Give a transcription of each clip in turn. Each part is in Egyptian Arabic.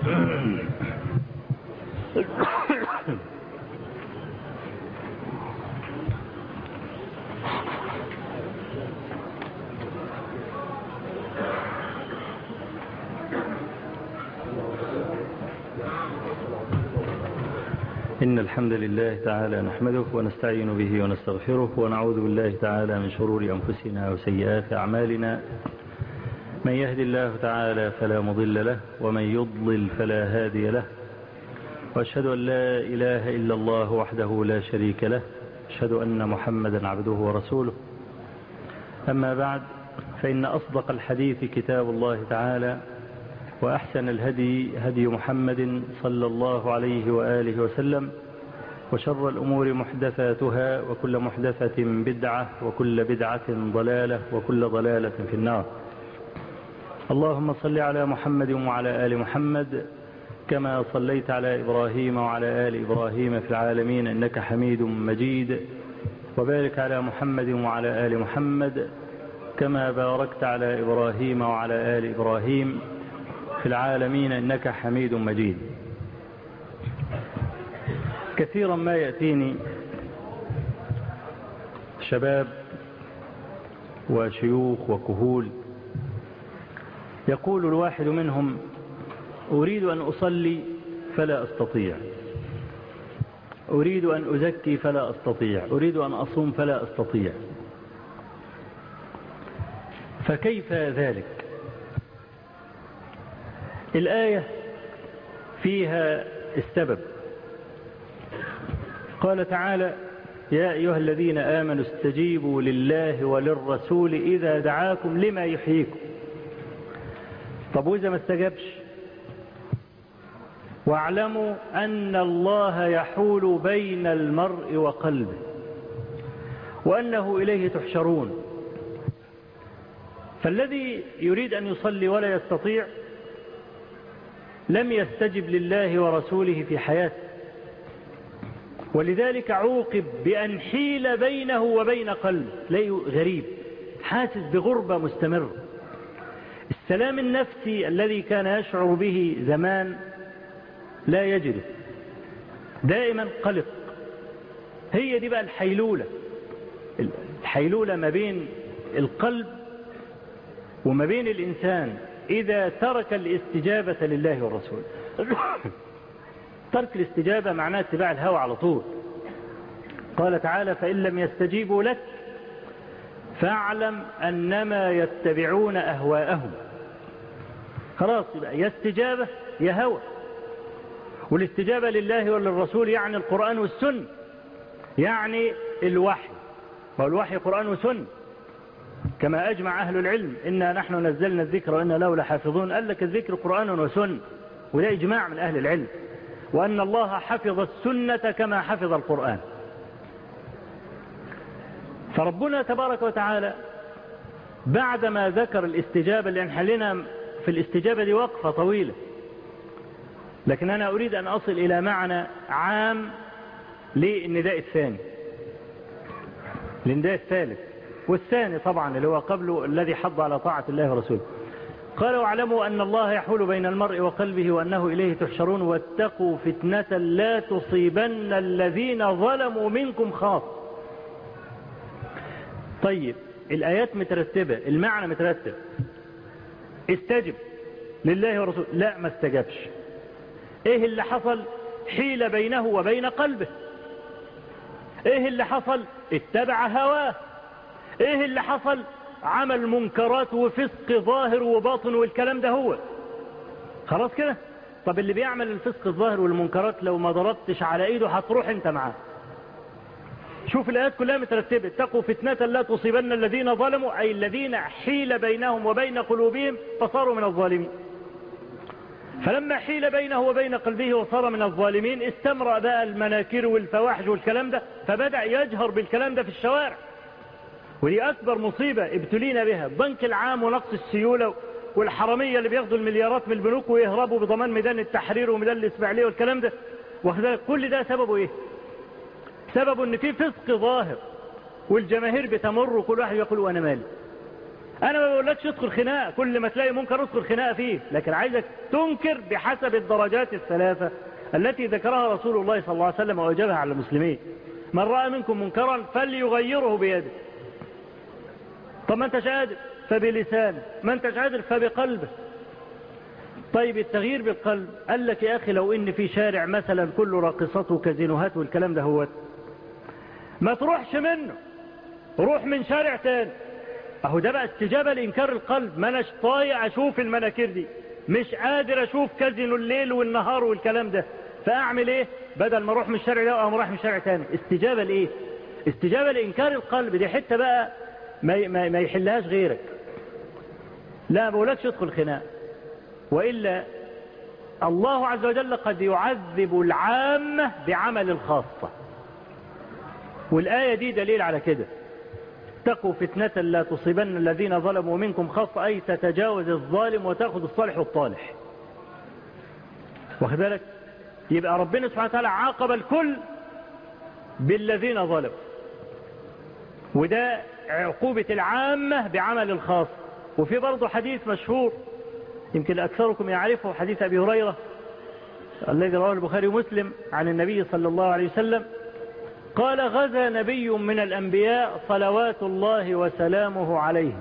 إن الحمد لله تعالى نحمده ونستعين به ونستغفره ونعوذ بالله تعالى من شرور أنفسنا وسيئات أعمالنا من يهد الله تعالى فلا مضل له ومن يضلل فلا هادي له وأشهد أن لا إله إلا الله وحده لا شريك له أشهد أن محمدا عبده ورسوله أما بعد فإن أصدق الحديث كتاب الله تعالى وأحسن الهدي هدي محمد صلى الله عليه وآله وسلم وشر الأمور محدثاتها وكل محدثة بدعة وكل بدعة ضلالة وكل ضلالة في النار اللهم صل على محمد وعلى آل محمد كما صليت على إبراهيم وعلى آل إبراهيم في العالمين إنك حميد مجيد وبارك على محمد وعلى آل محمد كما باركت على إبراهيم وعلى آل إبراهيم في العالمين إنك حميد مجيد كثيرا ما يأتيني شباب وشيوخ وكهول يقول الواحد منهم أريد أن أصلي فلا أستطيع أريد أن أزكي فلا أستطيع أريد أن أصوم فلا أستطيع فكيف ذلك الآية فيها السبب قال تعالى يا أيها الذين آمنوا استجيبوا لله وللرسول إذا دعاكم لما يحييكم طب وإذا ما استجابش واعلموا أن الله يحول بين المرء وقلبه وأنه إليه تحشرون فالذي يريد أن يصلي ولا يستطيع لم يستجب لله ورسوله في حياته ولذلك عوقب بأن حيل بينه وبين قلبه لا غريب حاسس بغربة مستمرة السلام النفسي الذي كان يشعر به زمان لا يجده دائما قلق هي دي بقى الحيلولة الحيلولة ما بين القلب وما بين الإنسان إذا ترك الاستجابة لله والرسول ترك الاستجابة معناه اتباع الهوى على طول قال تعالى فإن لم يستجيبوا لك فاعلم أنما يتبعون أهواءهم خلاص يبقى يا استجابة يا هوى والاستجابة لله وللرسول يعني القرآن والسنة يعني الوحي والوحي قرآن وسنة كما أجمع أهل العلم إنا نحن نزلنا الذكر وإنا له لحافظون قال لك الذكر قرآن وسنة وده إجماع من أهل العلم وأن الله حفظ السنة كما حفظ القرآن فربنا تبارك وتعالى بعدما ذكر الاستجابة لأن حلنا في الاستجابة دي وقفة طويلة لكن أنا أريد أن أصل إلى معنى عام للنداء الثاني للنداء الثالث والثاني طبعا اللي هو قبله الذي حض على طاعة الله ورسوله قال واعلموا أن الله يحول بين المرء وقلبه وأنه إليه تحشرون واتقوا فتنة لا تصيبن الذين ظلموا منكم خاص طيب الآيات مترتبة المعنى مترتب استجب لله ورسوله لا ما استجبش ايه اللي حصل حيل بينه وبين قلبه ايه اللي حصل اتبع هواه ايه اللي حصل عمل منكرات وفسق ظاهر وباطن والكلام ده هو خلاص كده طب اللي بيعمل الفسق الظاهر والمنكرات لو ما ضربتش على ايده هتروح انت معاه شوف الآيات كلها مترتبة اتقوا فتنة لا تصيبن الذين ظلموا أي الذين حيل بينهم وبين قلوبهم فصاروا من الظالمين فلما حيل بينه وبين قلبه وصار من الظالمين استمرأ بقى المناكر والفواحش والكلام ده فبدأ يجهر بالكلام ده في الشوارع ودي أكبر مصيبة ابتلينا بها البنك العام ونقص السيولة والحرامية اللي بياخدوا المليارات من البنوك ويهربوا بضمان ميدان التحرير وميدان الإسماعيلية والكلام ده وكذلك كل ده سببه إيه سببه إن في فسق ظاهر والجماهير بتمر وكل واحد يقول وأنا مالي انا ما بقولكش ادخل خناقه كل ما تلاقي منكر ادخل خناقه فيه لكن عايزك تنكر بحسب الدرجات الثلاثه التي ذكرها رسول الله صلى الله عليه وسلم واوجبها على المسلمين من راى منكم منكرا فليغيره بيده طب ما انتش قادر فبلسانه ما انتش قادر فبقلبه طيب التغيير بالقلب قال لك يا اخي لو ان في شارع مثلا كله راقصات وكازينوهات والكلام ده هو ما تروحش منه روح من شارع تاني اهو ده بقى استجابة لإنكار القلب ما اناش طايق أشوف المناكير دي مش قادر أشوف كازينو الليل والنهار والكلام ده فأعمل إيه بدل ما أروح من الشارع ده أقوم رايح من شارع تاني استجابة لإيه استجابة لإنكار القلب دي حتة بقى ما, ما, ما يحلهاش غيرك لا ما بقولكش ادخل خناق وإلا الله عز وجل قد يعذب العامة بعمل الخاصة والآية دي دليل على كده اتقوا فتنة لا تصيبن الذين ظلموا منكم خاصة أي تتجاوز الظالم وتأخذ الصالح والطالح واخد بالك يبقى ربنا سبحانه وتعالى عاقب الكل بالذين ظلموا وده عقوبة العامة بعمل الخاص وفي برضه حديث مشهور يمكن أكثركم يعرفه حديث أبي هريرة الذي رواه البخاري ومسلم عن النبي صلى الله عليه وسلم قال غزا نبي من الأنبياء صلوات الله وسلامه عليه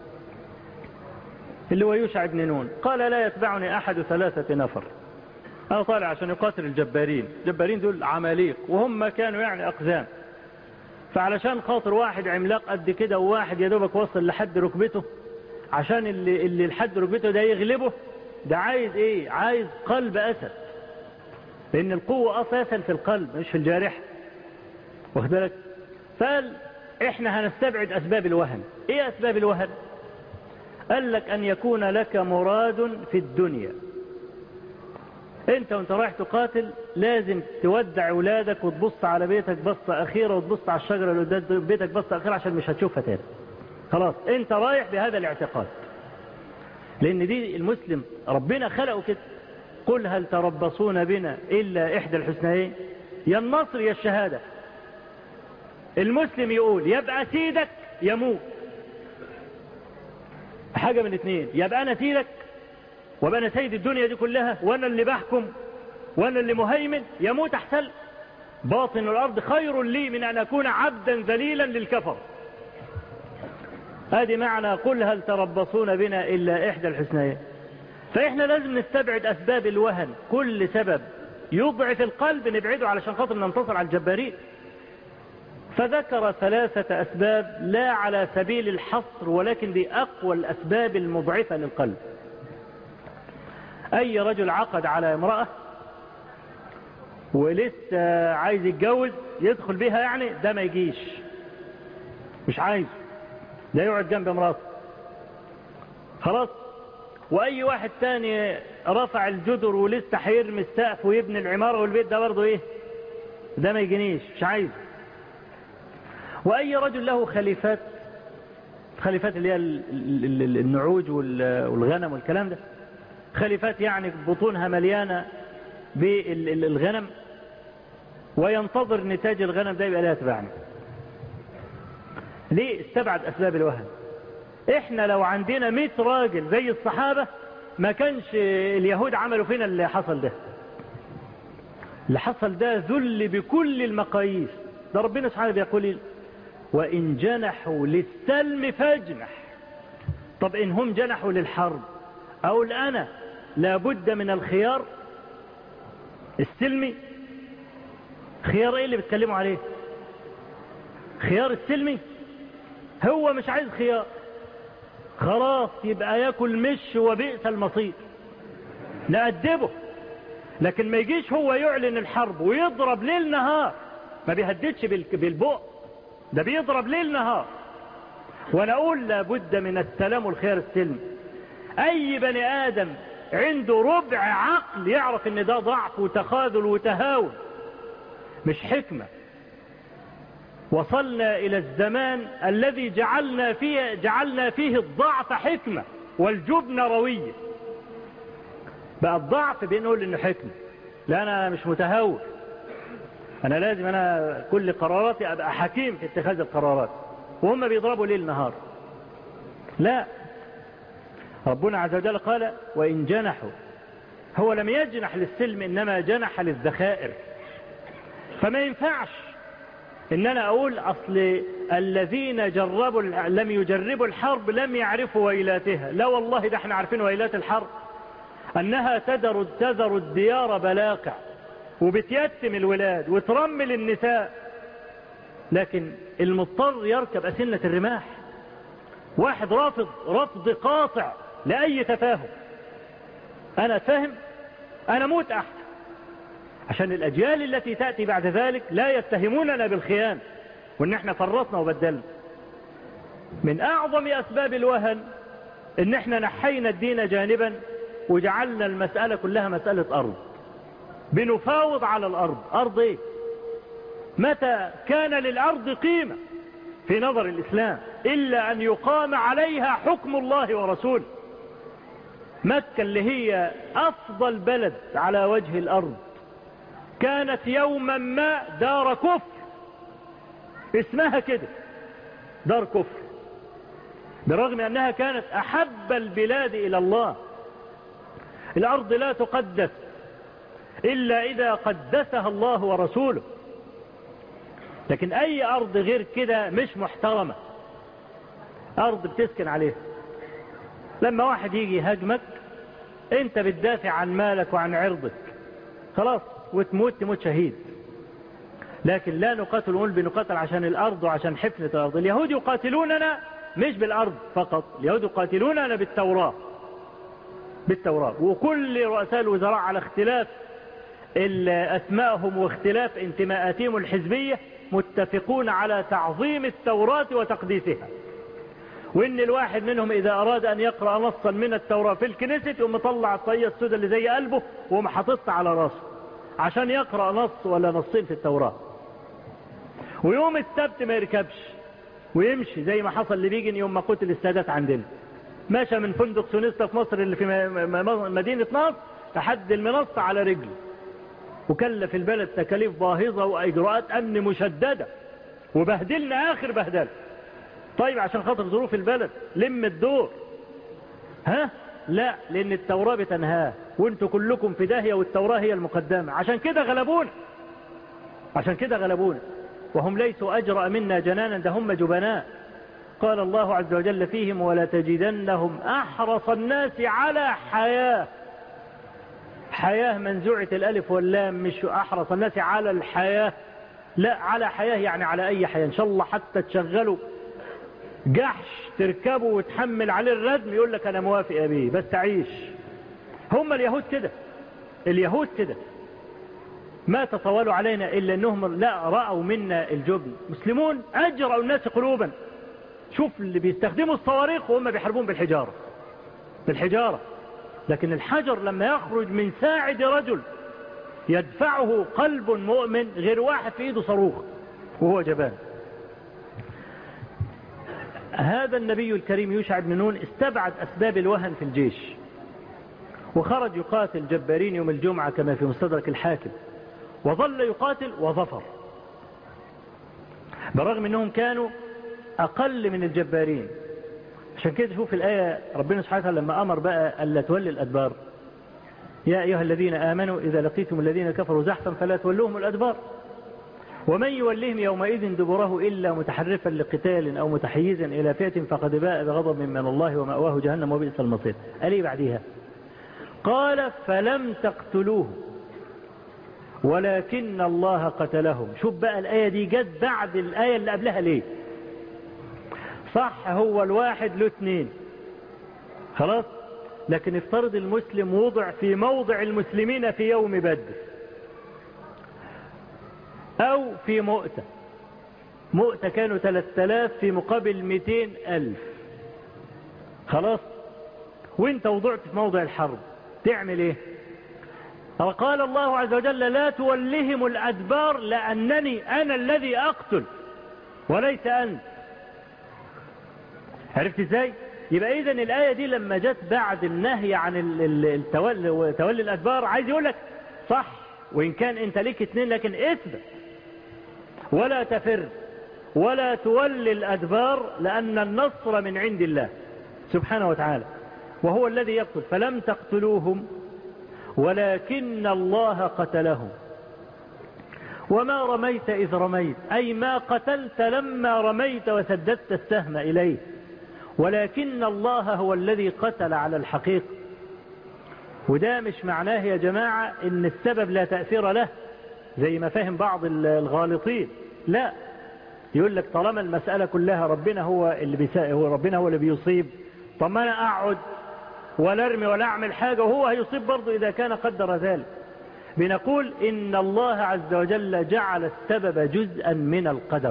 اللي هو يوشع بن نون قال لا يتبعني أحد ثلاثة نفر أنا طالع عشان يقاتل الجبارين الجبارين دول عماليق وهم كانوا يعني أقزام فعلشان خاطر واحد عملاق قد كده وواحد يا دوبك وصل لحد ركبته عشان اللي, اللي لحد ركبته ده يغلبه ده عايز ايه عايز قلب أسد لأن القوة أساسا في القلب مش في الجارحة واخد بالك فقال احنا هنستبعد اسباب الوهن ايه اسباب الوهن قال لك ان يكون لك مراد في الدنيا انت وانت رايح تقاتل لازم تودع اولادك وتبص على بيتك بصة اخيرة وتبص على الشجرة اللي قدام بيتك بصة اخيرة عشان مش هتشوفها تاني خلاص انت رايح بهذا الاعتقاد لان دي المسلم ربنا خلقه كده قل هل تربصون بنا الا احدى الحسنيين يا النصر يا الشهاده المسلم يقول يبقى سيدك يموت حاجة من اثنين يبقى أنا سيدك وابقى أنا سيد الدنيا دي كلها وأنا اللي بحكم وأنا اللي مهيمن يموت أحسن باطن الأرض خير لي من أن أكون عبدا ذليلا للكفر هذه معنى قل هل تربصون بنا إلا إحدى الحسنيين فإحنا لازم نستبعد أسباب الوهن كل سبب يضعف القلب نبعده علشان خاطر ننتصر على الجبارين فذكر ثلاثة أسباب لا على سبيل الحصر ولكن بأقوى الأسباب المضعفة للقلب أي رجل عقد على امرأة ولسه عايز يتجوز يدخل بها يعني ده ما يجيش مش عايز ده يقعد جنب امراته خلاص واي واحد تاني رفع الجدر ولسه هيرمي السقف ويبني العمارة والبيت ده برضه ايه ده ما يجينيش مش عايزه وأي رجل له خليفات خليفات اللي هي النعوج والغنم والكلام ده خليفات يعني بطونها مليانة بالغنم وينتظر نتاج الغنم ده يبقى لا يتبعني ليه استبعد أسباب الوهن احنا لو عندنا 100 راجل زي الصحابة ما كانش اليهود عملوا فينا اللي حصل ده اللي حصل ده ذل بكل المقاييس ده ربنا سبحانه بيقول وإن جنحوا للسلم فاجنح طب إن هم جنحوا للحرب أو الآن لابد من الخيار السلمي خيار ايه اللي بتكلموا عليه خيار السلمي هو مش عايز خيار خلاص يبقى ياكل مش وبئس المصير نأدبه لكن ما يجيش هو يعلن الحرب ويضرب ليل نهار ما بيهددش بالبؤ ده بيضرب ليل نهار وانا اقول لابد من السلام والخير السلم اي بني ادم عنده ربع عقل يعرف ان ده ضعف وتخاذل وتهاون مش حكمة وصلنا الى الزمان الذي جعلنا فيه, جعلنا فيه الضعف حكمة والجبن روية بقى الضعف بنقول انه حكمة لا انا مش متهور انا لازم انا كل قراراتي ابقى حكيم في اتخاذ القرارات وهم بيضربوا ليل نهار لا ربنا عز وجل قال وإن جنحوا هو لم يجنح للسلم إنما جنح للذخائر فما ينفعش إن أنا أقول أصل الذين جربوا لم يجربوا الحرب لم يعرفوا ويلاتها لا والله ده احنا عارفين ويلات الحرب أنها تذر تذر الديار بلاقع وبتيتم الولاد وترمل النساء لكن المضطر يركب أسنة الرماح واحد رافض رفض قاطع لأي تفاهم أنا فاهم أنا موت أحسن عشان الأجيال التي تأتي بعد ذلك لا يتهموننا بالخيانة وإن احنا فرطنا وبدلنا من أعظم أسباب الوهن إن احنا نحينا الدين جانبا وجعلنا المسألة كلها مسألة أرض بنفاوض على الأرض أرض إيه متى كان للأرض قيمة في نظر الإسلام إلا أن يقام عليها حكم الله ورسوله مكة اللي هي أفضل بلد على وجه الأرض كانت يوما ما دار كفر اسمها كده دار كفر برغم أنها كانت أحب البلاد إلى الله الأرض لا تقدس إلا إذا قدسها الله ورسوله لكن أي أرض غير كده مش محترمة أرض بتسكن عليها لما واحد يجي يهاجمك أنت بتدافع عن مالك وعن عرضك خلاص وتموت تموت شهيد لكن لا نقاتل نقول بنقاتل عشان الأرض وعشان حفنة الأرض اليهود يقاتلوننا مش بالأرض فقط اليهود يقاتلوننا بالتوراة بالتوراة وكل رؤساء الوزراء على اختلاف أسمائهم واختلاف انتماءاتهم الحزبية متفقون على تعظيم التوراة وتقديسها وإن الواحد منهم إذا أراد أن يقرأ نصا من التوراة في الكنيسة يقوم مطلع الطاقية السوداء اللي زي قلبه وقوم حاططها على راسه عشان يقرأ نص ولا نصين في التوراة ويوم السبت ما يركبش ويمشي زي ما حصل لبيجن يوم ما قتل السادات عندنا ماشى من فندق سونيستا في مصر اللي في مدينة نصر لحد المنصة على رجله وكلف البلد تكاليف باهظة وإجراءات أمن مشددة وبهدلنا آخر بهدل طيب عشان خاطر ظروف البلد لم الدور ها لا لأن التوراة بتنهاه وانتوا كلكم في داهية والتوراة هي المقدمة عشان كده غلبونا عشان كده غلبونا وهم ليسوا أجرأ منا جنانا ده هم جبناء قال الله عز وجل فيهم ولا تجدنهم أحرص الناس على حياة حياة منزوعة الألف واللام مش أحرص الناس على الحياة لا على حياة يعني على أي حياة إن شاء الله حتى تشغلوا جحش تركبه وتحمل عليه الردم يقول لك أنا موافق يا بيه بس عيش هم اليهود كده اليهود كده ما تطولوا علينا إلا أنهم لا رأوا منا الجبن مسلمون أجرأوا الناس قلوبا شوف اللي بيستخدموا الصواريخ وهم بيحاربون بالحجارة بالحجارة لكن الحجر لما يخرج من ساعد رجل يدفعه قلب مؤمن غير واحد في ايده صاروخ وهو جبان هذا النبي الكريم يوشع بن نون استبعد أسباب الوهن في الجيش وخرج يقاتل جبارين يوم الجمعة كما في مستدرك الحاكم وظل يقاتل وظفر برغم أنهم كانوا أقل من الجبارين عشان كده شوف الآية ربنا سبحانه وتعالى لما أمر بقى ألا تولي الأدبار يا أيها الذين آمنوا إذا لقيتم الذين كفروا زحفا فلا تولوهم الأدبار ومن يوليهم يومئذ دبره إلا متحرفا لقتال أو متحيزا إلى فئة فقد باء بغضب من الله ومأواه جهنم وبئس المصير قال إيه بعديها قال فلم تقتلوه ولكن الله قتلهم شوف بقى الآية دي جت بعد الآية اللي قبلها ليه صح هو الواحد له اثنين خلاص لكن افترض المسلم وضع في موضع المسلمين في يوم بدر او في مؤتة مؤتة كانوا 3000 في مقابل 200 ألف خلاص وانت وضعت في موضع الحرب تعمل ايه فقال الله عز وجل لا تولهم الأدبار لأنني أنا الذي أقتل وليس أنت عرفت ازاي يبقى اذا الآية دي لما جت بعد النهي عن التولي تولي الأدبار عايز يقول لك صح وإن كان انت ليك اتنين لكن اثبت ولا تفر ولا تولي الأدبار لأن النصر من عند الله سبحانه وتعالى وهو الذي يقتل فلم تقتلوهم ولكن الله قتلهم وما رميت إذ رميت أي ما قتلت لما رميت وسددت السهم إليه ولكن الله هو الذي قتل على الحقيقة وده مش معناه يا جماعة ان السبب لا تأثير له زي ما فهم بعض الغالطين لا يقول لك طالما المسألة كلها ربنا هو اللي بيسائه هو ربنا هو اللي بيصيب طب ما انا اقعد ولا ارمي ولا اعمل حاجة وهو هيصيب برضه اذا كان قدر ذلك بنقول ان الله عز وجل جعل السبب جزءا من القدر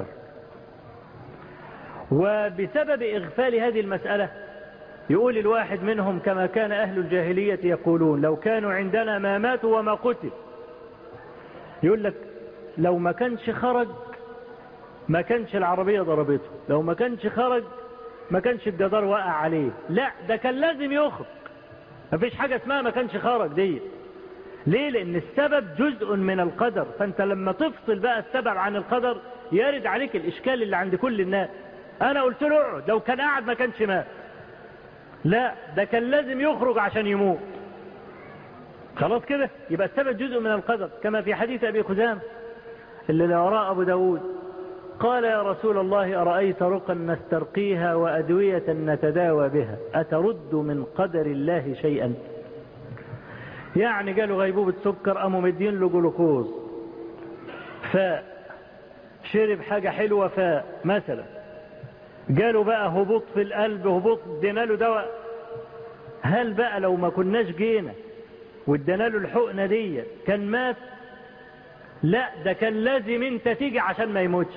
وبسبب اغفال هذه المسألة يقول الواحد منهم كما كان اهل الجاهلية يقولون لو كانوا عندنا ما ماتوا وما قتل يقول لك لو ما كانش خرج ما كانش العربية ضربته لو ما كانش خرج ما كانش الجدار وقع عليه لا ده كان لازم يخرج ما فيش حاجة اسمها ما كانش خرج دي ليه لان السبب جزء من القدر فانت لما تفصل بقى السبب عن القدر يرد عليك الاشكال اللي عند كل الناس انا قلت له اقعد لو كان قاعد ما كانش مات لا ده كان لازم يخرج عشان يموت خلاص كده يبقى السبب جزء من القدر كما في حديث ابي خزام اللي وراء ابو داود قال يا رسول الله أرأيت رقا نسترقيها وأدوية نتداوى بها أترد من قدر الله شيئا يعني قالوا غيبوبة سكر قاموا مدين له جلوكوز فاء شرب حاجة حلوة فاء مثلا قالوا بقى هبوط في القلب هبوط ادينا له دواء هل بقى لو ما كناش جينا وادينا له الحقنة دي كان مات لا ده كان لازم انت تيجي عشان ما يموتش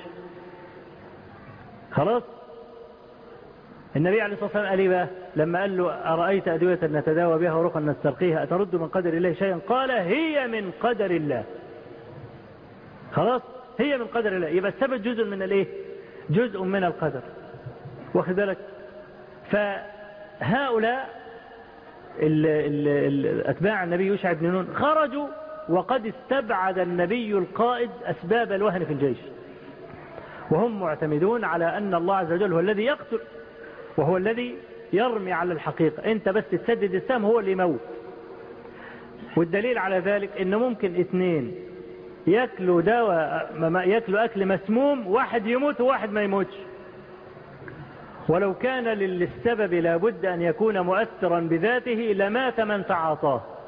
خلاص النبي عليه الصلاة والسلام قال ايه بقى لما قال له أرأيت أدوية نتداوى بها ورقا نسترقيها أترد من قدر الله شيئا قال هي من قدر الله خلاص هي من قدر الله يبقى السبب جزء من الايه جزء من القدر واخد بالك فهؤلاء ال ال ال أتباع النبي يوشع بن نون خرجوا وقد استبعد النبي القائد أسباب الوهن في الجيش وهم معتمدون على أن الله عز وجل هو الذي يقتل وهو الذي يرمي على الحقيقة انت بس تسدد السهم هو اللي يموت والدليل على ذلك ان ممكن اثنين ياكلوا دواء ياكلوا اكل مسموم واحد يموت وواحد ما يموتش ولو كان للسبب لابد ان يكون مؤثرا بذاته لمات من تعاطاه